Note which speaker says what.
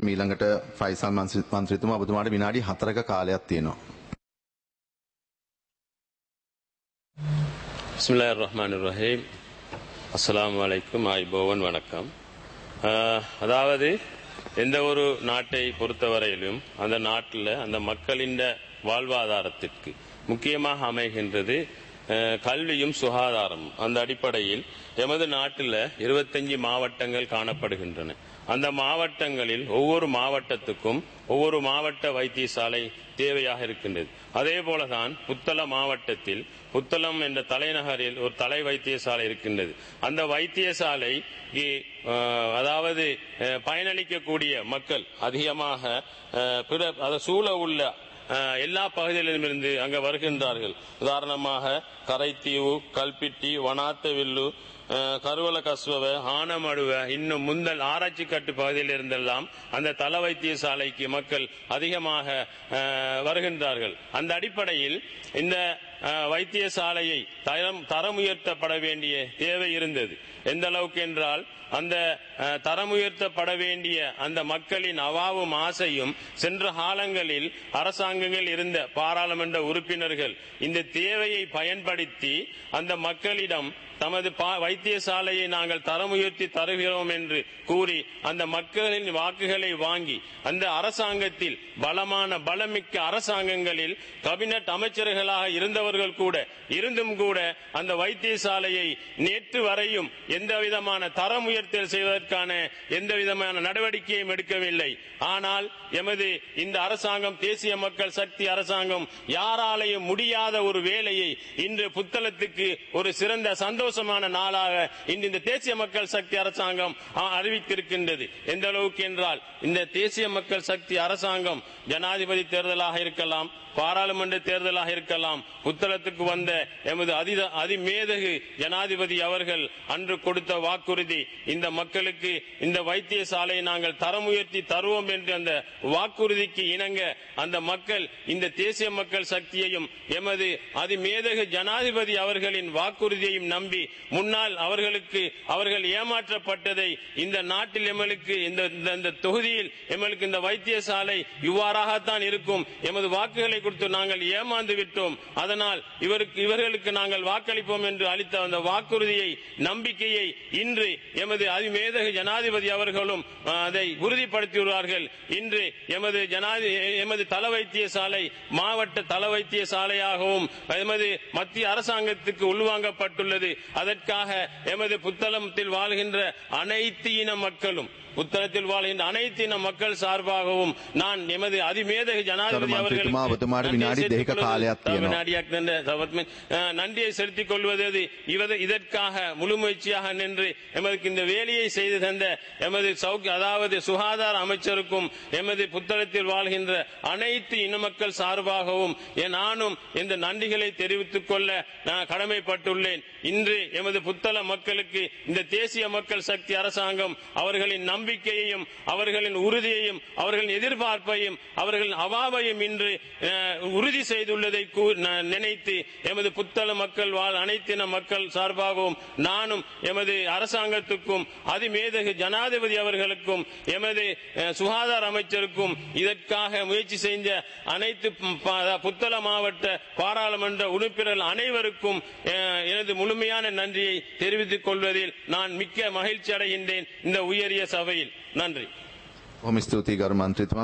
Speaker 1: මීළඟට ෆයිසල් මන්ත්‍රී- මන්ත්‍රීතුමා ඔබතුමාට විනාඩි හතරක කාලයක් තියෙනවා.
Speaker 2: பிஸ்மில்லாஹிர் ரஹ்மான் ரஹீம் அஸ்ஸலாமு அலைக்கும் ஆய்போவன் வணக்கம் ஆஹ், அதாவது எந்த ஒரு நாட்டை பொறுத்தவரையிலும் அந்த நாட்டில் அந்த மக்களின் வாழ்வாதாரத்திற்கு முக்கியமாக அமைகின்றது ஆஹ், கல்வியும் சுகாதாரமும் அந்த அடிப்படையில் எமது நாட்டில் இருபத்தஞ்சு மாவட்டங்கள் காணப்படுகின்றன அந்த மாவட்டங்களில் ஒவ்வொரு மாவட்டத்துக்கும் ஒவ்வொரு மாவட்ட வைத்தியசாலை தேவையாக இருக்கின்றது அதே போலதான் புத்தள மாவட்டத்தில் புத்தளம் என்ற தலைநகரில் ஒரு தலை வைத்தியசாலை இருக்கின்றது அந்த வைத்தியசாலை இ- அஹ், அதாவது அஹ், பயனளிக்கக்கூடிய மக்கள் அதிகமாக அஹ், பிற அதை சூழ உள்ள அஹ், எல்லா பகுதிகளிலுமிருந்து அங்க வருகின்றார்கள் உதாரணமாக கரைத்தீவு கல்பிட்டி வனாத்தவில்லு அஹ், கருவல கஸ்வவ ஆனமடுவ இன்னும் முந்தல் ஆராய்ச்சி கட்டு பகுதியில் இருந்தெல்லாம் அந்த தல வைத்தியசாலைக்கு மக்கள் அதிகமாக அஹ், வருகின்றார்கள் அந்த அடிப்படையில் இந்த அஹ், வைத்தியசாலையை தரம் தரம் உயர்த்தப்பட வேண்டிய தேவை இருந்தது எந்த அளவுக்கு என்றால் அந்த அஹ், தரம் உயர்த்தப்பட வேண்டிய அந்த மக்களின் அவாவும் ஆசையும் சென்ற காலங்களில் அரசாங்கங்கள் இருந்த பாராளுமன்ற உறுப்பினர்கள் இந்த தேவையை பயன்படுத்தி அந்த மக்களிடம் தமது பா- வைத்தியசாலையை நாங்கள் தரம் உயர்த்தி தருகிறோம் என்று கூறி அந்த மக்களின் வாக்குகளை வாங்கி அந்த அரசாங்கத்தில் பலமான பலமிக்க அரசாங்கங்களில் கபினட் அமைச்சர்களாக இருந்தவர்கள் கூட இருந்தும் கூட அந்த வைத்தியசாலையை நேற்று வரையும் எந்த விதமான தரம் உயர்த்தல் செய்வதற்கான எந்த விதமான நடவடிக்கையும் எடுக்கவில்லை ஆனால் எமது இந்த அரசாங்கம் தேசிய மக்கள் சக்தி அரசாங்கம் யாராலையும் முடியாத ஒரு வேலையை இன்று புத்தளத்துக்கு ஒரு சிறந்த சந்தோஷமான நாளாக இன்று இந்த தேசிய மக்கள் சக்தி அரசாங்கம் ஆ, அறிவித்திருக்கின்றது எந்த அளவுக்கு என்றால் இந்த தேசிய மக்கள் சக்தி அரசாங்கம் ஜனாதிபதி தேர்தலாக இருக்கலாம் பாராளுமன்ற தேர்தலாக இருக்கலாம் புத்தளத்துக்கு வந்த எமது அதித அதிமேதகு ஜனாதிபதி அவர்கள் அன்று கொடுத்த வாக்குறுதி இந்த மக்களுக்கு இந்த வைத்தியசாலையை நாங்கள் தரம் உயர்த்தி தருவோம் என்று அந்த வாக்குறுதிக்கு இணங்க அந்த மக்கள் இந்த தேசிய மக்கள் சக்தியையும் எமது அதிமேதகு ஜனாதிபதி அவர்களின் வாக்குறுதியையும் நம்பி முன்னால் அவர்களுக்கு அவர்கள் ஏமாற்றப்பட்டதை இந்த நாட்டில் எமலுக்கு இந்த இந்த- இந்த தொகுதியில் எமலுக்கு இந்த வைத்தியசாலை இவ்வாறாகத்தான் இருக்கும் எமது வாக்குகளை கொடுத்து நாங்கள் ஏமாந்து விட்டோம் அதனால் இவருக்கு இவர்களுக்கு நாங்கள் வாக்களிப்போம் என்று அளித்த அந்த வாக்குறுதியை நம்பிக்கையை இன்று எமது அதிமேதகு ஜனாதிபதி அவர்களும் அஹ், அதை உறுதிப்படுத்தியுள்ளார்கள் இன்று எமது ஜனாதி எமது தல வைத்தியசாலை மாவட்ட தல வைத்தியசாலையாகவும் எமது மத்திய அரசாங்கத்துக்கு உள்வாங்கப்பட்டுள்ளது அதற்காக எமது புத்தளத்தில் வாழ்கின்ற அனைத்து இன மக்களும் புத்தளத்தில் வாழ்கின்ற அனைத்து இன மக்கள் சார்பாகவும் நான் எமது அதிமேதகு ஜனாதிபதி
Speaker 1: சரு
Speaker 2: அவர்களுக்கு
Speaker 1: மந்திரிතුමා ඔබතුමාට
Speaker 2: நன்றியை
Speaker 1: විනාඩි
Speaker 2: செலுத்திக்
Speaker 1: දෙකක
Speaker 2: கொள்வது-
Speaker 1: කාලයක්
Speaker 2: தவறு
Speaker 1: තියෙනවා.
Speaker 2: நாடியாக் நின்ற சபத்மன், அஹ், நன்றியை செலுத்திக் கொள்வது இவது- இதற்காக முழு முயற்சியாக நின்று எமக்கு இந்த வேலையை செய்து தந்த எமது சௌக்கிய அதாவது சுகாதார அமைச்சருக்கும் எமது புத்தளத்தில் வாழ்கின்ற அனைத்து இன மக்கள் சார்பாகவும் என் நானும் இந்த நன்றிகளை தெரிவித்துக் கொள்ள நான் கடமைப்பட்டுள்ளேன் இன்று எமது புத்தள மக்களுக்கு இந்த தேசிய மக்கள் சக்தி அரசாங்கம் அவர்களின் நம்பிக்கையையும் அவர்களின் உறுதியையும் அவர்களின் எதிர்பார்ப்பையும் அவர்களின் அவாவையும் இன்று அஹ், உறுதி செய்துள்ளதை கூ- நான் நினைத்து எமது புத்தள மக்கள் வாழ் அனைத்தின மக்கள் சார்பாகவும் நானும் எமது அரசாங்கத்துக்கும் அதிமேதகு ஜனாதிபதி அவர்களுக்கும் எமது அஹ், சுகாதார அமைச்சருக்கும் இதற்காக முயற்சி செய்த அனைத்து ப- ப- புத்தள மாவட்ட பாராளுமன்ற உறுப்பினர்கள் அனைவருக்கும் அஹ், எனது முழுமையான நன்றியை தெரிவித்துக் கொள்வதில் நான் மிக்க மகிழ்ச்சி அடைகின்றேன் இந்த உயரிய சபையில் நன்றி
Speaker 1: බොහොම ස්තුතියි ගරු මන්ත්‍රීතුමා